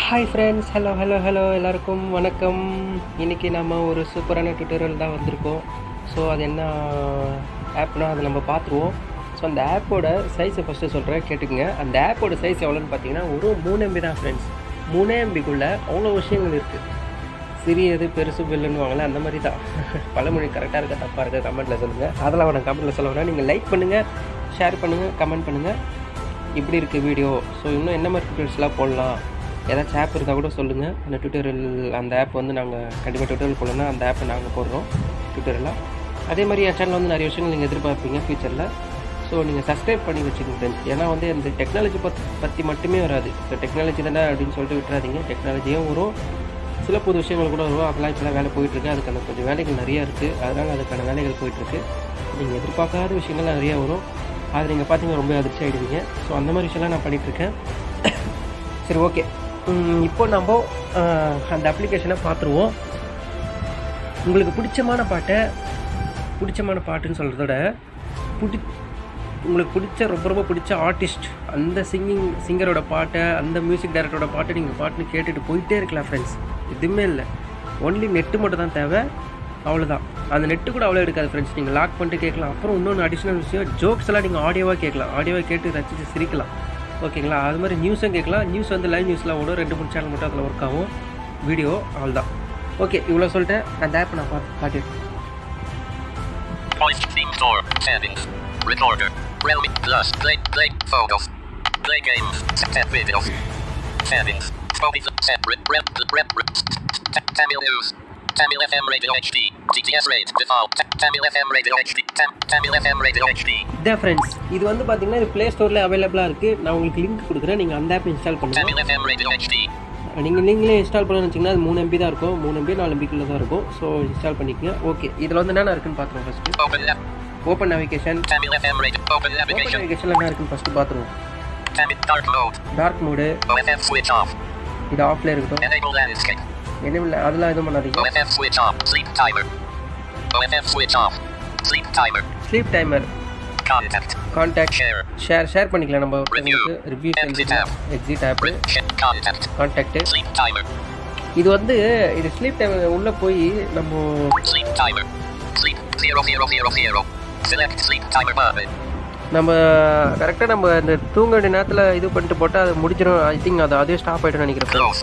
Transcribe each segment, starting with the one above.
Hi friends hello hello hello எல்லாருக்கும் வணக்கம் இன்றைக்கி நம்ம ஒரு சூப்பரான டுட்டோரியல் தான் வந்திருக்கோம் ஸோ அது என்ன ஆப்னா அதை நம்ம பார்த்துருவோம் ஸோ அந்த ஆப்போட சைஸை ஃபஸ்ட்டு சொல்கிறேன் கேட்டுக்குங்க அந்த ஆப்போட சைஸ் எவ்வளோன்னு பார்த்தீங்கன்னா ஒரு மூணு எம்பி தான் ஃப்ரெண்ட்ஸ் மூணு எம்பிக்குள்ளே அவ்வளோ விஷயங்கள் இருக்குது சிறியது பெருசு பில்லுன்னுவாங்களே அந்த மாதிரி தான் பழமொழி கரெக்டாக இருக்க தப்பாக இருக்க கமெண்ட்டில் சொல்லுங்கள் அதெல்லாம் நான் கமெண்ட்டில் சொல்ல வேணாம் நீங்கள் லைக் பண்ணுங்கள் ஷேர் பண்ணுங்கள் கமெண்ட் பண்ணுங்கள் இப்படி இருக்குது வீடியோ ஸோ இன்னும் என்ன மாதிரி டுட்டோரியல்ஸ்லாம் போடலாம் ஏதாச்சும் ஆப் இருந்தால் கூட சொல்லுங்கள் அந்த டுட்டோரியல் அந்த ஆப் வந்து நாங்கள் கண்டிப்பாக டுட்டோரியல் போடணும்னா அந்த ஆப்பை நாங்கள் போடுறோம் டுட்டோரியலாக அதே மாதிரி என் சேனல் வந்து நிறைய விஷயங்கள் நீங்கள் எதிர்பார்ப்பீங்க ஃப்யூச்சரில் ஸோ நீங்கள் சப்ஸ்கிரைப் பண்ணி வச்சுக்கோங்க ஃப்ரெண்ட்ஸ் ஏன்னா வந்து இந்த டெக்னாலஜி பத் பற்றி மட்டுமே வராது இப்போ டெக்னாலஜி தானே அப்படின்னு சொல்லிட்டு விட்டுறாதீங்க டெக்னாலஜியும் வரும் சில புது விஷயங்கள் கூட வரும் அதெல்லாம் இப்போலாம் வேலை போயிட்டுருக்கு அதுக்கான கொஞ்சம் வேலைகள் நிறையா இருக்குது அதனால் அதுக்கான வேலைகள் போயிட்டுருக்கு நீங்கள் எதிர்பார்க்காத விஷயங்கள் நிறையா வரும் அது நீங்கள் பார்த்தீங்கன்னா ரொம்ப அதிர்ச்சி ஆகிடுவீங்க ஸோ அந்த மாதிரி விஷயம்லாம் நான் பண்ணிகிட்ருக்கேன் சரி ஓகே இப்போ நம்ம அஹ், அந்த அப்ளிகேஷனை பார்த்துருவோம் உங்களுக்கு பிடிச்சமான பாட்டை பிடிச்சமான பாட்டுன்னு சொல்கிறத விட பிடி உங்களுக்கு பிடிச்ச ரொம்ப ரொம்ப பிடிச்ச ஆர்டிஸ்ட் அந்த சிங்கிங் சிங்கரோட பாட்டை அந்த மியூசிக் டைரக்டரோட பாட்டை நீங்கள் பாட்டுன்னு கேட்டுட்டு போயிட்டே இருக்கலாம் ஃப்ரெண்ட்ஸ் எதுவுமே இல்லை ஒன்லி நெட்டு மட்டும் தான் தேவை அவ்வளோதான் அந்த நெட்டு கூட அவ்வளோ எடுக்காது ஃப்ரெண்ட்ஸ் நீங்கள் லாக் பண்ணிட்டு கேட்கலாம் அப்புறம் இன்னொன்று அடிஷ்னல் விஷயம் ஜோக்ஸ் எல்லாம் நீங்கள் ஆடியோவாக கேட்கலாம் ஆடியோவாக கேட்டு ரசித்து சிரிக்கலாம் ஓகேங்களா அது மாதிரி நியூஸும் கேட்கலாம் நியூஸ் வந்து லைவ் நியூஸ்லாம் ஓடும் ரெண்டு மூணு சேனல் மட்டும் அதில் ஒர்க் ஆகும் வீடியோ அவ்வளோதான் ஓகே இவ்வளோ சொல்லிட்டேன் அந்த ஆப் நான் பார்த்து காட்டிடுறேன் Voice theme store settings. Recorder. Realme plus play play photos. Play games. Set videos. Settings. Spotify separate rep rep rep. Tamil news. Tamil FM radio HD. DTS rate default. Ta- Tamil FM radio HD. Tam- Tamil FM radio HD. இதான் friends இது வந்து பார்த்தீங்கன்னா இது play ஸ்டோரில் அவைலபிளாக இருக்குது நான் உங்களுக்கு லிங்க் கொடுக்குறேன் நீங்கள் அந்த ஆப் இன்ஸ்டால் பண்ணுங்கள் Tamil FM radio HD. நீங்கள் நீங்களே இன்ஸ்டால் பண்ணணும்னு வச்சிங்கன்னா அது மூணு எம்பி தான் இருக்கும் மூணு எம்பி நாலு எம்பிக்குள்ளே தான் இருக்கும் ஸோ இன்ஸ்டால் பண்ணிக்கங்க ஓகே இதில் வந்து என்னென்ன இருக்குன்னு பார்த்துருவோம் first Open app. Open navigation Tamil FM radio. Open ஓப்பன் navigation. நேவிகேஷனில் என்ன இருக்குன்னு ஃபஸ்ட்டு பார்த்துருவோம் Tamil dark mode. Dark mode OFF switch off. இது ஆஃப்ல இருக்கட்டும் Enable landscape. எதுவும் இல்லை அதெல்லாம் எதுவும் பண்ணாதீங்க OFF switch off. Sleep timer. OFF switch off. Sleep timer. Sleep timer Contact. Contact Share. Share share பண்ணிக்கலாம் நம்ம Review. Review Exit app. Exit app Share. Contact. Contact Sleep timer. இது வந்து இது ஸ்லீப் டைம் உள்ளே போய் நம்ம Sleep timer. Sleep zero zero zero zero. Select sleep timer button. நம்ம கரெக்டாக நம்ம இந்த தூங்க வேண்டிய நேரத்தில் இது பண்ணிட்டு போட்டால் அது முடிஞ்சிடும் ஐ திங்க் அது அதே ஸ்டாப் ஆகிடும் நினைக்கிறேன் Close.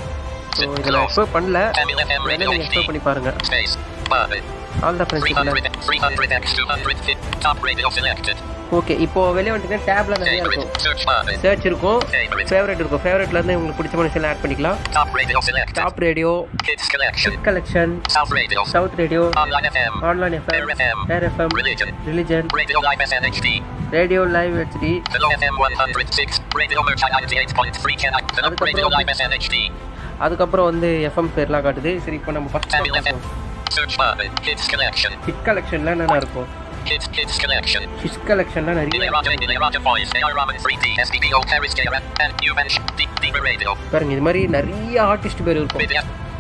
ஸோ இதை நான் எக்ஸ்ப்ளோர் பண்ணல Tamil FM வேணா radio நீங்கள் எக்ஸ்ப்ளோர் HD. பண்ணி பாருங்கள் Space. Button. ஆல் தான் friends 300 300 x 200 fit. Top radio selected. Okay இப்போ வெளியே வந்துட்டீங்கன்னா டேப்ல நிறைய Favorite. இருக்கும் Search button. சர்ச் இருக்கும் Favorite. ஃபேவரட் இருக்கும் ஃபேவரட்ல இருந்து உங்களுக்கு பிடிச்சமான விஷயம் ஆட் பண்ணிக்கலாம் Top radio selected. Top radio Kids collection. Collection South radio. South radio Online FM. Online FM Air FM. Air FM Religion. Religion Radio Live SNHD. Radio live HD Hello FM 106. Radio Merch 98.3 Chennai. Hello Radio Live SNHD. அதுக்கப்புறம் வந்து FM பேர்லாம் காட்டுது சரி இப்போ நம்ம Tamil FM. First Search button. Kids collection. Hit கலெக்ஷன்ல என்னென்ன இருக்கும் Kids Kids collection. ஹிட் கலெக்ஷன்ல நிறைய Ilayaraja Ilayaraja Voice. AR Rahman 3D. SBBO Paris Kara. And New Bench. Deep Deeper Radio. பாருங்க இது மாதிரி நிறைய ஆர்டிஸ்ட் பேர் இருக்கும் Vidya.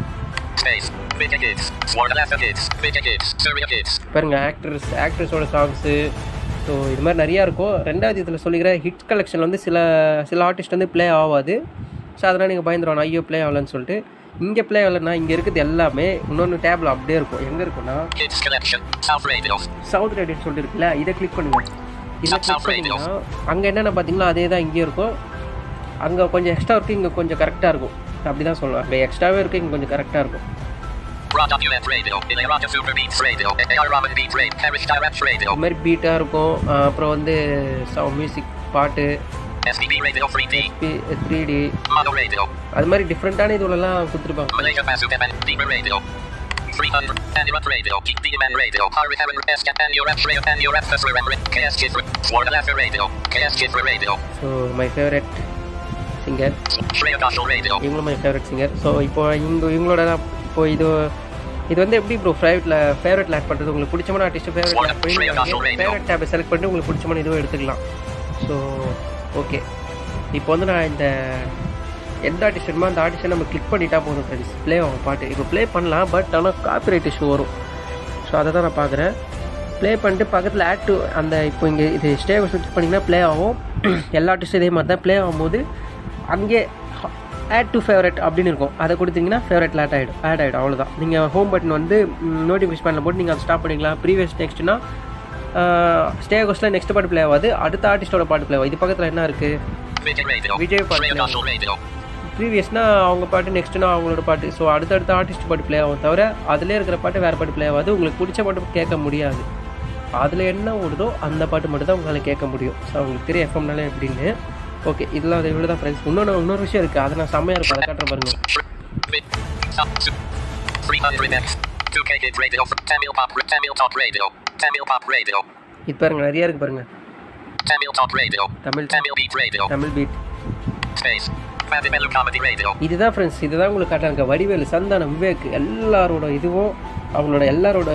Space. Vidya Kids. Swardalasa Kids. Vidya Kids. Surya Kids. பாருங்க ஆக்டர்ஸ் ஆக்ட்ரஸோட சாங்ஸு ஸோ இது மாதிரி நிறையா இருக்கும் ரெண்டாவது இதில் சொல்லிக்கிறேன் ஹிட் கலெக்ஷன் வந்து சில சில ஆர்டிஸ்ட் வந்து ப்ளே ஆகாது ஸோ அதெல்லாம் நீங்கள் பயந்துருவாங்க ஐயோ ப்ளே ஆகலன்னு சொல்லிட்டு இங்கே ப்ளே ஆகலைன்னா இங்கே இருக்குது எல்லாமே இன்னொன்று டேபிள் அப்படியே இருக்கும் எங்கே இருக்குன்னா Kids collection. South Radio. South ரேடியோன்னு சொல்லிட்டு இருக்குல்ல இதை கிளிக் பண்ணுங்க இதை South கிளிக் Radio. பண்ணிங்கன்னா அங்கே என்னென்ன பார்த்தீங்களோ அதே தான் இங்கேயும் இருக்கும் அங்கே கொஞ்சம் எக்ஸ்ட்ரா இருக்குது இங்கே கொஞ்சம் கரெக்டாக இருக்கும் அப்படி தான் சொல்லுவேன் அங்கே எக்ஸ்ட்ராவே இருக்குது இங்கே கொஞ்சம் கரெக்டாக இருக்கும் Raja UF Radio. Ilayaraja Super Beats Radio. AR Rahman Beat Radio. Paris Direct Radio. இது மாதிரி பீட்டாக இருக்கும் அஹ் அப்புறம் வந்து சவு மியூசிக் பாட்டு SBB Radio 3D. Three D Mono Radio. அது மாதிரி டிஃப்ரெண்ட்டான இதுலலாம் கொடுத்துருப்பாங்க Malaysia Basu Evan. Deeper Radio. 300. Anirat Radio. Geek Demon Radio. Harry Heaven. SK. And your X-Ray. And your F. Remember. KS Kids. Swardalasa Radio. KS Kids Radio. So my favourite singer Shreya Ghoshal Radio. இவங்களும் my favourite singer so இப்போ இவங்க இவங்களோட தான் இப்போ இது இது வந்து எப்படி ப்ரோ ஃபேவரட்டில் ஃபேவரட்டில் ஆட் பண்ணுறது உங்களுக்கு பிடிச்சமான ஆர்டிஸ்ட் ஃபேவரட் ஆட் பண்ணி ஃபேவரட் டேப்பை செலக்ட் பண்ணிட்டு உங்களுக்கு பிடிச்சமான இதுவும் எடுத்துக்கலாம் ஸோ ஓகே இப்போ வந்து நான் இந்த எந்த ஆர்டிஸ்ட் வேணுமோ அந்த ஆர்டிஸ்ட்டை நம்ம கிளிக் பண்ணிட்டா போதும் ஃப்ரெண்ட்ஸ் ப்ளே ஆகும் பாட்டு இப்போ ப்ளே பண்ணலாம் பட் ஆனால் காப்பிரைட் இஷ்யூ வரும் ஸோ அதை தான் நான் பார்க்குறேன் ப்ளே பண்ணிட்டு பக்கத்தில் ஆட் டு அந்த இப்போ இங்கே இது ஸ்டே சுவிச் பண்ணிங்கன்னா ப்ளே ஆகும் எல்லா ஆர்டிஸ்ட்டும் இதே மாதிரி தான் ப்ளே ஆகும்போது அங்கே ஆட் டு ஃபேவரட் அப்படின்னு இருக்கும் அதை கொடுத்தீங்கன்னா ஃபேவரட்டில் ஆட் ஆகிடும் ஆட் ஆகிடும் அவ்வளோதான் நீங்கள் ஹோம் பட்டன் வந்து நோட்டிஃபிகேஷன் பண்ணல போட்டு நீங்கள் அதை ஸ்டாப் பண்ணிக்கலாம் ப்ரீவியஸ் நெக்ஸ்ட்னா ஸ்டே கோஸ்ட்டில் நெக்ஸ்ட் பாட்டு ப்ளே ஆகாது அடுத்த ஆர்டிஸ்டோட பாட்டு ப்ளே ஆகும் இது பக்கத்தில் என்ன இருக்குது Vision Radio. Vijay Patel. Free National Radio. ப்ரீவியஸ்னா அவங்க பாட்டு நெக்ஸ்ட்னா அவங்களோட பாட்டு ஸோ அடுத்தடுத்த ஆர்டிஸ்ட் பாட்டு ப்ளே ஆகும் தவிர அதிலே இருக்கிற பாட்டு வேறு பாட்டு ப்ளே ஆகாது உங்களுக்கு பிடிச்ச பாட்டு கேட்க முடியாது அதில் என்ன ஓடுதோ அந்த பாட்டு மட்டும் தான் உங்களால் கேட்க முடியும் ஸோ அவங்களுக்கு தெரியும் எஃப்எம்னாலே எப்படின்னு ஓகே இதெல்லாம் அது இவ்வளோ தான் ஃப்ரெண்ட்ஸ் இன்னொன்று இன்னொரு விஷயம் இருக்குது அதை நான் செம்மையாக இருக்கும் அதை காட்டுறேன் பாருங்க Mid. Top two. 300x. 2K Hit Radio. for Tamil Pop. Tamil Top Radio. Tamil Pop Radio. இது பாருங்க நிறைய இருக்குது பாருங்க Tamil Top Radio. Tamil Tamil Beat Radio. Tamil beat Space. Fadimelu Comedy Radio. இதுதான் ஃப்ரெண்ட்ஸ் இதுதான் உங்களுக்கு காட்டுறாங்க வடிவேலு சந்தானம் விவேக் எல்லாரோட இதுவும் அவங்களோட எல்லாரோட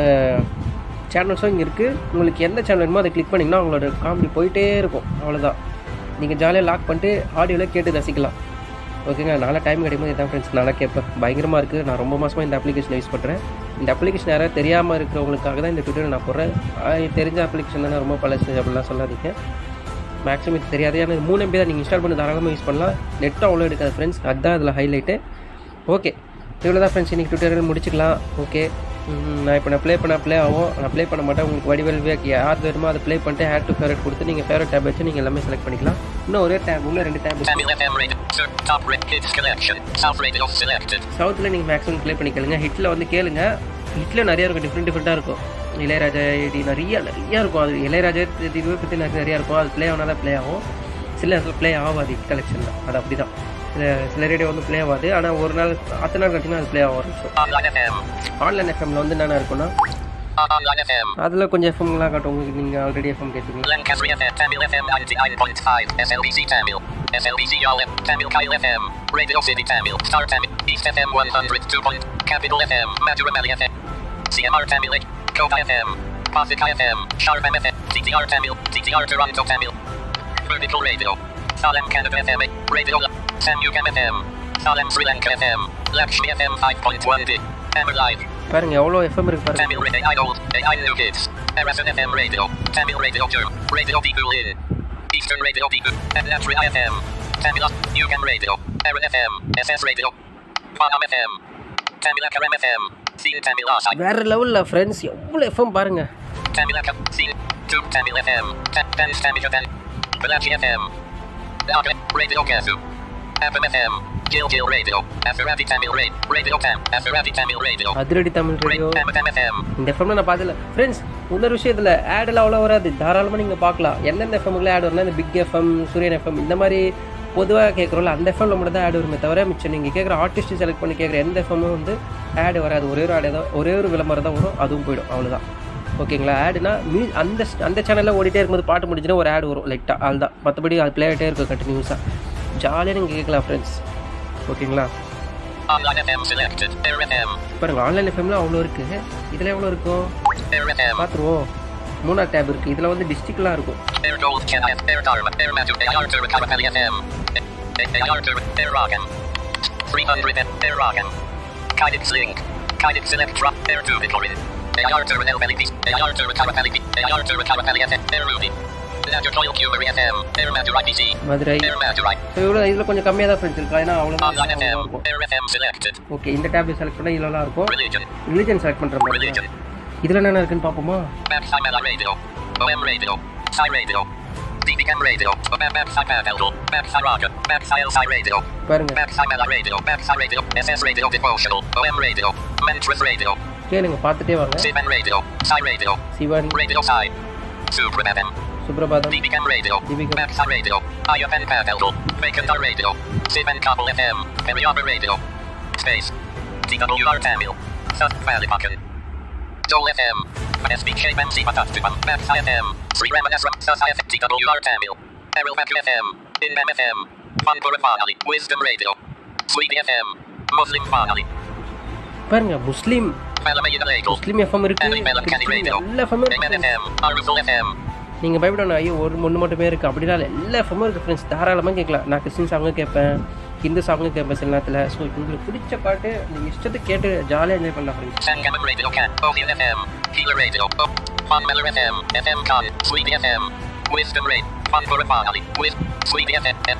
சேனல்ஸும் இங்கே இருக்குது உங்களுக்கு எந்த சேனல் வேணுமோ அதை கிளிக் பண்ணிங்கன்னா அவங்களோட காமெடி போயிட்டே இருக்கும் அவ்வளோதான் நீங்கள் ஜாலியாக லாக் பண்ணிட்டு ஆடியோவில் கேட்டு ரசிக்கலாம் ஓகேங்க நல்லா டைம் கிடைக்கும்போது இதான் ஃப்ரெண்ட்ஸ் நல்லா கேட்பேன் பயங்கரமாக இருக்குது நான் ரொம்ப மாதமாக இந்த அப்ளிகேஷன் யூஸ் பண்ணுறேன் இந்த அப்ளிகேஷன் யாராவது தெரியாமல் இருக்கிறவங்களுக்காக தான் இந்த ட்விட்டர் நான் போடுறேன் ஆஹ் தெரிஞ்ச அப்ளிகேஷன் தானே ரொம்ப பழசு அப்படிலாம் சொல்லாதீங்க மேக்ஸிமம் இது தெரியாது ஏன்னா இது மூணு எம்பி தான் நீங்கள் இன்ஸ்டால் பண்ணி தாராளமாக யூஸ் பண்ணலாம் நெட்டும் அவ்வளோ எடுக்காது ஃப்ரெண்ட்ஸ் அதுதான் அதில் ஹைலைட்டு ஓகே இவ்வளோ தான் ஃப்ரெண்ட்ஸ் இன்றைக்கி ட்விட்டரில் முடிச்சுக்கலாம் ஓகே நான் இப்போ நான் ப்ளே பண்ண ப்ளே ஆகும் நான் ப்ளே பண்ண மாட்டேன் உங்களுக்கு வடிவல் வேக் யார் வேணுமோ அதை ப்ளே பண்ணிட்டு ஹேட் டு ஃபேவரட் கொடுத்து நீங்கள் ஃபேவரட் டேப் வச்சு நீங்கள் எல்லாமே செலக்ட் பண்ணிக்கலாம் இன்னும் ஒரே டேப் இன்னும் ரெண்டு tab Tamil FM Radio. Sir, Top Red Kids Collection. South Radio selected. சவுத்தில் நீங்கள் மேக்ஸிமம் ப்ளே பண்ணி கேளுங்க ஹிட்டில் வந்து கேளுங்க ஹிட்டில் நிறைய இருக்கும் டிஃப்ரெண்ட் டிஃப்ரெண்ட்டாக இருக்கும் இளையராஜா இது நிறைய நிறைய இருக்கும் அது இளையராஜா இதுவே பற்றி நிறைய நிறையா இருக்கும் அது ப்ளே ஆனால் தான் ப்ளே ஆகும் சில இடத்துல ப்ளே ஆகாது ஹிட் கலெக்ஷனில் அது அப்படி தான் சில சில ரேடியோ வந்து ப்ளே ஆகாது ஆனால் ஒரு நாள் அத்தனை நாள் கழிச்சுன்னா அது ப்ளே ஆக ஆரம்பிச்சிடும் Online FM. ஆன்லைன் எஃப்எம்ல வந்து என்னென்ன இருக்குன்னா Online FM. அதில் கொஞ்சம் எஃப்எம்லாம் காட்டும் உங்களுக்கு நீங்கள் ஆல்ரெடி எஃப்எம் கேட்டுருக்கீங்க Lancaster FM. Tamil FM 99.5. SLBC Tamil. SLBC Yalim. Tamil Kyle FM. Radio City Tamil. Star Tamil. East FM 102. Point. Capital FM. Maduramali FM. CMR Tamil. Kota FM. Pasika FM. Sharp FM. TTR Tamil. TTR Toronto Tamil. Vertical Radio. Salem Canada FM. Radio La- Sam Yukam FM. Salem Sri Lanka FM. Lakshmi FM 5.1D. Hammer Live. பாருங்க எவ்வளோ FM இருக்கு பாருங்க Tamil Radio AI Old, AI New Kids, RSN FM Radio, Tamil Radio Term, Radio Digul In, Eastern Radio Digul, and Natri FM, Tamil UCAM Radio, Aaron FM, SS Radio, Panam FM, Tamil Akaram FM, Scene Tamil Asai, வேற லெவலில் friends எவ்வளோ FM பாருங்க Tamil Akam, Scene, Tube Tamil FM, Tan Tamil FM, Balachi FM, Aka, Radio Kazu, FM FM, Gil Gil Radio, Afarati Tamil Radio, Radio Tam, Afarati Tamil Radio, அதிரடி Tamil radio FM FM, இந்த எஃப்எம்ல நான் பார்த்ததில்ல friends இன்னொரு விஷயத்தில் ஆடெல்லாம் அவ்வளோ வராது தாராளமாக நீங்கள் பார்க்கலாம் எந்தெந்த எஃப்எம்ல ஆட் வரும்னா இந்த பிக் எஃப்எம் சூரியன் எஃப்எம் இந்த மாதிரி பொதுவாக கேட்குறோம்ல அந்த எஃப்எம்ல மட்டும் தான் ஆட் வருமே தவிர மிச்சம் நீங்கள் கேட்குற ஆர்டிஸ்ட் செலக்ட் பண்ணி கேட்குற எந்த எஃப்எம்மும் வந்து ஆடு வராது ஒரே ஒரு ஆடு தான் ஒரே ஒரு விளம்பரம் தான் வரும் அதுவும் போயிடும் அவ்வளோதான் ஓகேங்களா ஆடுனா மீ அந்த அந்த சேனலில் ஓடிட்டே இருக்கும்போது பாட்டு முடிஞ்சுன்னா ஒரு ஆடு வரும் லைட்டாக அதுதான் மற்றபடி அது ப்ளே ஆகிட்டே இருக்கும் கண்டினியூஸாக ஜாலியாக நீங்கள் கேட்கலாம் ஃப்ரெண்ட்ஸ் ஓகேங்களா Online FM selected, Air FM, பாருங்கள் ஆன்லைன் எஃப்எம்ல அவ்வளோ இருக்குது இதில் எவ்வளோ இருக்கும் Air FM, பார்த்துருவோம் மூணாவது டேப் இருக்குது இதில் வந்து டிஸ்ட்ரிக்ட்லாம் இருக்கும் Air Gold Can F, Air Dharma, Air Matu, Air Turba Karapali FM, Air Turba, Air Ragam, 300 F, Air Ragam, Guided Link, Guided Select Drop, Air Tubicorin, Air Turba Elbeli, Air Turba Karapali, Air Turba Karapali FM, Air Ruby, Nadir Toil Cumery FM, Air Matu IPC, Madurai Air Matu so இவ்வளோ இதில் கொஞ்சம் கம்மியாக தான் friends இருக்கும் ஏன்னா Online அவ்வளோ FM, இருக்கும் Air FM selected, okay இந்த டேப் செலக்ட் பண்ணால் இதெல்லாம் இருக்கும் Religion, ரிலிஜன் செலக்ட் பண்ணுற மாதிரி Religion, இதில் என்னென்ன இருக்குன்னு பார்ப்போமா Mapsai Mela Radio, OM Radio, Psi Radio, DBCam Radio, Mapsai Paveldo, Mapsai Raga, Mapsai Elsai Radio, பாருங்க Mapsai Mela Radio, Mapsai Radio, SS Radio Devotional, OM Radio, Mantras Radio, கேளுங்க பார்த்துட்டே வாங்க Sivan Radio, Psi Radio, Sivan Radio Psi, Suprabhatam, Suprabhatam DBCam Radio, DBCam. Mapsai Radio, IFN Paveldo, Vacandar Radio, Sivan Kabul FM, Periaba Radio, Space, TWR Tamil, South Valley Dole FM, SBK MC Patatuan, Max FM, Sri Ramanasram, Sas IFM, TWR Tamil, Errol Vacu FM, Inman FM, Panpura Family, Wisdom Radio, Sweet FM, Muslim Family, பாருங்க Muslim Malamayana Label, முஸ்லீம் FM இருக்கு Anime Melancholy Radio, எல்லா FM Amen இருக்கு FM, Aruful FM, நீங்கள் பயப்படணும் ஐயோ ஒரு ஒன்று மட்டுமே இருக்குது அப்படின்னா இல்ல. எல்லா எஃப்எம்மும் இருக்குது ஃப்ரெண்ட்ஸ் தாராளமாக கேட்கலாம் நான் கிறிஸ்டின் சாங்கும் கேட்பேன் ஹிந்து சாங்கும் கேட்பேன் சில நேரத்தில் ஸோ உங்களுக்கு பிடிச்ச பாட்டு நீங்கள் இஷ்டத்துக்கு கேட்டு ஜாலியாக என்ஜாய் பண்ணலாம் friends Sangamon Radio Cat, Ovian FM, Healer Radio, oh, Pon Miller FM, FM Con, Sweet FM, Wisdom Radio, Panpura Family, Wis, Sweet FM,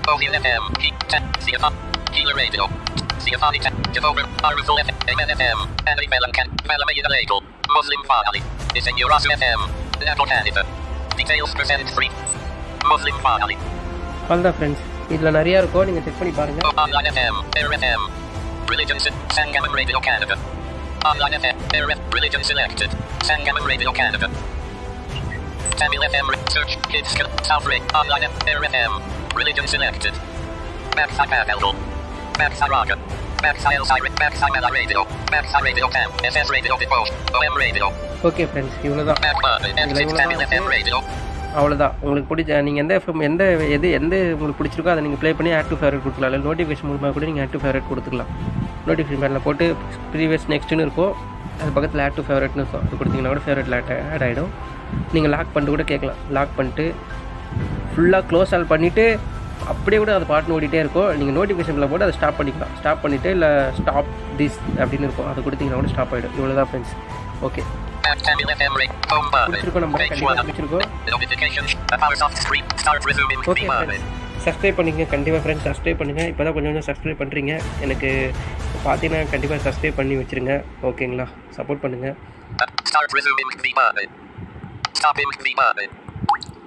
OVN FM. He, ten, CFR. Healer Radio. CFR. Ten, Jehovah. Aruful FM. Amen FM. Andy Melancan. Malamaya Label. Muslim Family. Is in Euros FM. Apple Canada. Details presented free. Muslim Family. அவ்வளோதான் friends இதில் நிறையா இருக்கும் நீங்கள் check பண்ணி பாருங்கள் Online FM. Air FM. Religion Se- Sangam Radio Canada. Online FM. Air F- Religion selected. Sangam Radio Canada. Tamil FM. re- Search. Kids. Cal- South Ray. Online F- Air FM. Religion selected. Maxi Paveldo. Maxi Raga. Maxi El Siren. Maxi Mala Radio. Maxi Radio Cam. SS Radio Devote. OM Radio. Okay friends இவ்வளோ தான் Mac Button. M6 Tamil FM Radio. அவ்வளோதான் உங்களுக்கு பிடிச்ச நீங்கள் எந்த FM எந்த எது எந்த உங்களுக்கு பிடிச்சிருக்கோ அதை நீங்கள் ப்ளே பண்ணி ஆட் டு ஃபேவரட் கொடுத்துக்கலாம் இல்லை நோட்டிஃபிகேஷன் மூலமாக கூட நீங்கள் ஆட் டு ஃபேவரட் கொடுத்துக்கலாம் நோட்டிஃபிகேஷன் பேனில் போட்டு ப்ரீவியஸ் நெக்ஸ்ட்டுன்னு இருக்கும் அது பக்கத்தில் ஆட் டு ஃபேவரட்னு இருக்கும் அது கொடுத்தீங்கன்னா கூட ஃபேவரட்டில் ஆட் ஆட் ஆகிடும் நீங்கள் லாக் பண்ணிட்டு கூட கேட்கலாம் லாக் பண்ணிட்டு ஃபுல்லாக க்ளோஸ் ஆல் பண்ணிவிட்டு அப்படியே கூட அது பாட்டுன்னு ஓடிட்டே இருக்கும் நீங்கள் நோட்டிஃபிகேஷனில் போட்டு அதை ஸ்டாப் பண்ணிக்கலாம் ஸ்டாப் பண்ணிவிட்டு இல்லை ஸ்டாப் திஸ் அப்படின்னு இருக்கும் அது கொடுத்தீங்கன்னா கூட ஸ்டாப் ஆகிடும் இவ்வளோ தான் friends okay Mac Tamil FM Radio. Home button. பிடிச்சிருக்கோம் நம்ம Page கண்டிப்பாக 1. பிடிச்சிருக்கோம் Notifications. A power soft screen. Start resuming. ஓகே Be button. சப்ஸ்கிரைப் பண்ணிங்க கண்டிப்பாக ஃப்ரெண்ட்ஸ் சப்ஸ்கிரைப் பண்ணுங்கள் இப்போ தான் கொஞ்சம் கொஞ்சம் சப்ஸ்கிரைப் பண்ணுறீங்க எனக்கு பார்த்தீங்கன்னா கண்டிப்பாக சப்ஸ்கிரைப் பண்ணி வச்சுருங்க ஓகேங்களா சப்போர்ட் பண்ணுங்கள் Uh, Start resuming. Be button. Stopping. Be button.